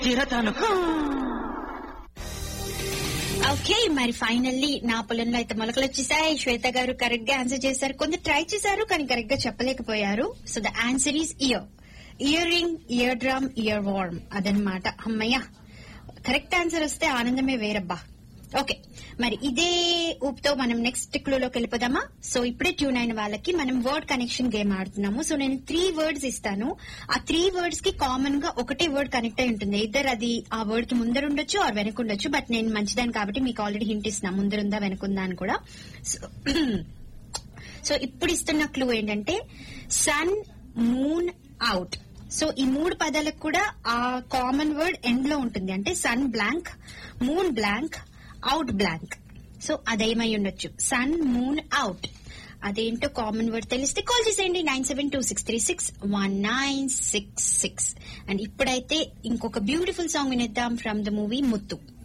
తీరతాను okay మరి finally నా పొలంలో అయితే మొలకలు వచ్చేసాయి శ్వేత గారు కరెక్ట్ గా ఆన్సర్ చేశారు కొందరు ట్రై చేశారు కానీ కరెక్ట్ గా చెప్పలేకపోయారు so the answer is ear ear ring ear drum ear worm అదనమాట అమ్మయ్య కరెక్ట్ ఆన్సర్ వస్తే ఆనందమే వేరబ్బా ఓకే మరి ఇదే ఊపుతో మనం నెక్స్ట్ క్లూలోకి వెళ్ళిపోదామా సో ఇప్పుడే ట్యూన్ అయిన వాళ్ళకి మనం వర్డ్ కనెక్షన్ గేమ్ ఆడుతున్నాము సో నేను త్రీ వర్డ్స్ ఇస్తాను ఆ త్రీ వర్డ్స్ కి కామన్ గా ఒకటే వర్డ్ కనెక్ట్ అయి ఉంటుంది ఇద్దరు అది ఆ వర్డ్ కి ముందర ఉండొచ్చు ఆర్ వెనకుండొచ్చు బట్ నేను మంచిదాన్ని కాబట్టి మీకు ఆల్రెడీ హింట్ ఇస్తున్నా ముందరుందా వెనకుందా అని కూడా సో సో ఇప్పుడు ఇస్తున్న క్లూ ఏంటంటే సన్ మూన్ అవుట్ సో ఈ మూడు పదాలకు కూడా ఆ కామన్ వర్డ్ ఎండ్ లో ఉంటుంది అంటే sun blank moon blank out blank so అదేమై ఉండొచ్చు సన్ మూన్ అవుట్ అదేంటో కామన్ వర్డ్ తెలిస్తే కాల్ చేసేయండి nine seven two six three six one nine six six and ఇప్పుడైతే ఇంకొక బ్యూటిఫుల్ సాంగ్ వినేద్దాం ఫ్రమ్ ద మూవీ ముత్తు